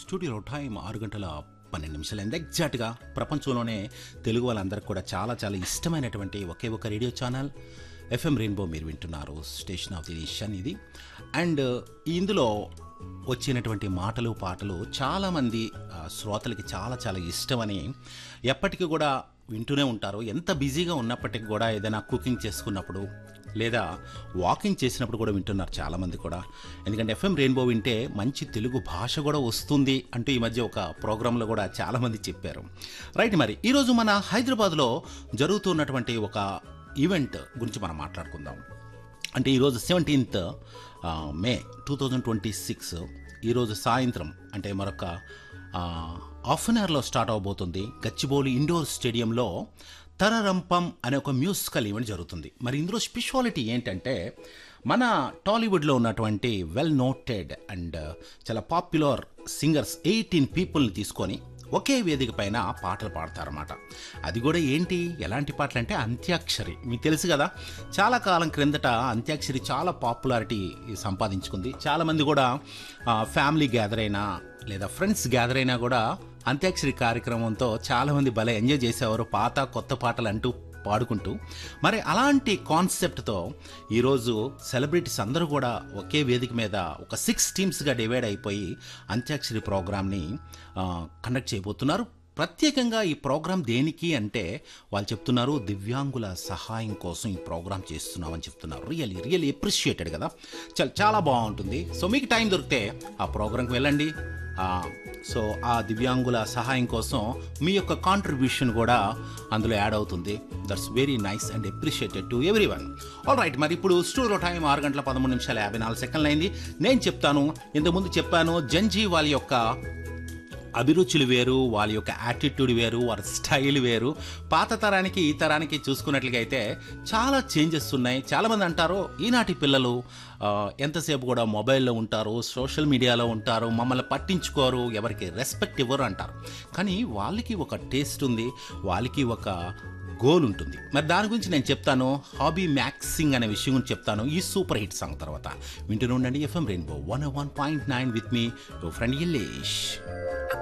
స్టూడియోలో టైం ఆరు గంటల పన్నెండు నిమిషాలైంది ఎగ్జాక్ట్గా ప్రపంచంలోనే తెలుగు వాళ్ళందరికీ కూడా చాలా చాలా ఇష్టమైనటువంటి ఒకే ఒక రేడియో ఛానల్ ఎఫ్ఎం రెయిన్బో మీరు వింటున్నారు స్టేషన్ ఆఫ్ ది నేషన్ ఇది అండ్ ఇందులో వచ్చినటువంటి మాటలు పాటలు చాలామంది ఆ, శ్రోతలకి చాలా చాలా ఇష్టమని ఎప్పటికీ కూడా వింటూనే ఉంటారు ఎంత బిజీగా ఉన్నప్పటికీ కూడా ఏదైనా కుకింగ్ చేసుకున్నప్పుడు లేదా వాకింగ్ చేసినప్పుడు కూడా వింటున్నారు చాలామంది కూడా ఎందుకంటే ఎఫ్ఎం రెయిన్బో వింటే మంచి తెలుగు భాష కూడా వస్తుంది అంటూ ఈ మధ్య ఒక ప్రోగ్రాంలో కూడా చాలామంది చెప్పారు రైట్ మరి ఈరోజు మన హైదరాబాద్లో జరుగుతున్నటువంటి ఒక ఈవెంట్ గురించి మనం మాట్లాడుకుందాం అంటే ఈరోజు seventeenth May two thousand twenty six ఈరోజు సాయంత్రం అంటే మరొక హాఫ్ అన్ అవర్లో స్టార్ట్ అవబోతుంది గచ్చిబౌలి ఇండోర్ స్టేడియంలో తరరంపం అనే ఒక మ్యూజికల్ ఈవెంట్ జరుగుతుంది మరి ఇందులో స్పెషాలిటీ ఏంటంటే మన టాలీవుడ్లో ఉన్నటువంటి వెల్ నోటెడ్ అండ్ చాలా పాపులర్ సింగర్స్ ఎయిటీన్ పీపుల్ని తీసుకొని ఒకే వేదిక పైన పాటలు పాడతారన్నమాట అది కూడా ఏంటి ఎలాంటి పాటలు అంటే అంత్యాక్షరి మీకు తెలుసు కదా చాలా కాలం క్రిందట అంత్యాక్షరి చాలా పాపులారిటీ సంపాదించుకుంది చాలామంది కూడా ఫ్యామిలీ గ్యాదర్ అయినా లేదా ఫ్రెండ్స్ గ్యాదర్ అయినా కూడా అంత్యాక్షరి కార్యక్రమంతో చాలామంది భలే ఎంజాయ్ చేసేవారు పాత కొత్త పాటలు అంటూ పాడుకుంటూ మరి అలాంటి కాన్సెప్ట్తో ఈరోజు సెలబ్రిటీస్ అందరూ కూడా ఒకే వేదిక మీద ఒక సిక్స్ టీమ్స్గా డివైడ్ అయిపోయి అంత్యాక్షరి ప్రోగ్రామ్ని కండక్ట్ చేయబోతున్నారు ప్రత్యేకంగా ఈ ప్రోగ్రాం దేనికి అంటే వాళ్ళు చెప్తున్నారు దివ్యాంగుల సహాయం కోసం ఈ ప్రోగ్రాం చేస్తున్నామని చెప్తున్నారు రియల్లీ రియల్లీ అప్రిషియేటెడ్ కదా చాలా చాలా బాగుంటుంది సో మీకు టైం దొరికితే ఆ ప్రోగ్రాంకి వెళ్ళండి ఆ, సో ఆ దివ్యాంగుల సహాయం కోసం మీ యొక్క కాంట్రిబ్యూషన్ కూడా అందులో యాడ్ అవుతుంది that's very nice and appreciated to every one all right మరి ఇప్పుడు స్టూడియో టైం ఆరు గంటల పదమూడు నిమిషాల యాభై నాలుగు సెకండ్లు అయింది నేను చెప్తాను ఇంతకుముందు చెప్పాను జంజీ వాళ్ళ యొక్క అభిరుచులు వేరు వాళ్ళ యొక్క యాటిట్యూడ్ వేరు వారి స్టైల్ వేరు పాత తరానికి ఈ తరానికి చూసుకున్నట్లుగా అయితే చాలా చేంజెస్ ఉన్నాయి చాలామంది అంటారు ఈనాటి పిల్లలు ఆ, ఎంతసేపు కూడా మొబైల్లో ఉంటారు సోషల్ మీడియాలో ఉంటారు మమ్మల్ని పట్టించుకోరు ఎవరికి రెస్పెక్ట్ ఇవ్వరు అంటారు కానీ వాళ్ళకి ఒక టేస్ట్ ఉంది వాళ్ళకి ఒక గోల్ ఉంటుంది మరి దాని గురించి నేను చెప్తాను హాబీ మ్యాక్సింగ్ అనే విషయం గురించి చెప్తాను ఈ సూపర్ హిట్ సాంగ్ తర్వాత వింటూనే ఉండండి FM rainbow one one point nine with మీ ఫ్రెండ్ ఇల్లేష్